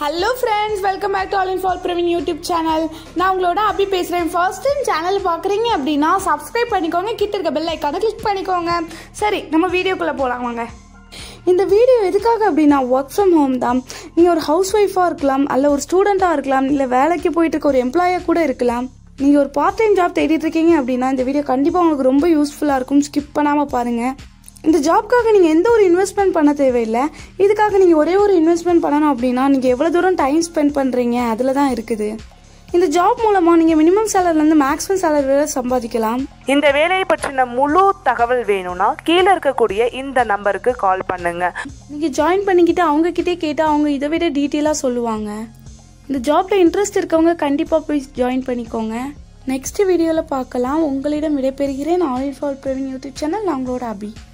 hello friends welcome back to all in fall Praveen YouTube channel நான் உங்களோட அபி பேசுகிறேன் first time channel பார்க்குறீங்க அப்படின்னா சப்ஸ்கிரைப் பண்ணிக்கோங்க கிட்ட இருக்க பெல் ஐக்கானை கிளிக் பண்ணிக்கோங்க சரி நம்ம வீடியோக்குள்ளே போகலாம் வாங்க இந்த வீடியோ எதுக்காக அப்படின்னா ஒர்க் ஃப்ரம் ஹோம் தான் நீங்கள் ஒரு ஹவுஸ் ஒய்ஃபாக இருக்கலாம் அல்ல ஒரு ஸ்டூடெண்ட்டாக இருக்கலாம் இல்லை வேலைக்கு போயிட்டு இருக்க ஒரு எம்ப்ளாயாக கூட இருக்கலாம் நீங்கள் ஒரு பார்ட் டைம் ஜாப் தேடிட்டு இருக்கீங்க அப்படின்னா இந்த வீடியோ கண்டிப்பாக உங்களுக்கு ரொம்ப யூஸ்ஃபுல்லாக இருக்கும் ஸ்கிப் பண்ணாமல் பாருங்கள் இந்த ஜாப்க்காக நீங்கள் எந்த ஒரு இன்வெஸ்ட்மெண்ட் பண்ண தேவையில்லை இதுக்காக நீங்கள் ஒரே ஒரு இன்வெஸ்ட்மெண்ட் பண்ணணும் அப்படின்னா நீங்கள் எவ்வளோ தூரம் டைம் ஸ்பெண்ட் பண்ணுறீங்க அதில் தான் இருக்குது இந்த ஜாப் மூலமாக நீங்கள் மினிமம் சேலரிலேருந்து மேக்ஸிமம் சேலரி வரை சம்பாதிக்கலாம் இந்த வேலையை பற்றின முழு தகவல் வேணும்னா கீழே இருக்கக்கூடிய இந்த நம்பருக்கு கால் பண்ணுங்க நீங்கள் ஜாயின் பண்ணிக்கிட்டு அவங்கக்கிட்டே கேட்டால் அவங்க இதை விட டீட்டெயிலாக சொல்லுவாங்க இந்த ஜாப்பில் இன்ட்ரெஸ்ட் இருக்கவங்க கண்டிப்பாக போய் ஜாயின் பண்ணிக்கோங்க நெக்ஸ்ட் வீடியோவில் பார்க்கலாம் உங்களிடம் விடைபெறுகிறேன் all for Praveen YouTube channel நான் உங்களோட அபி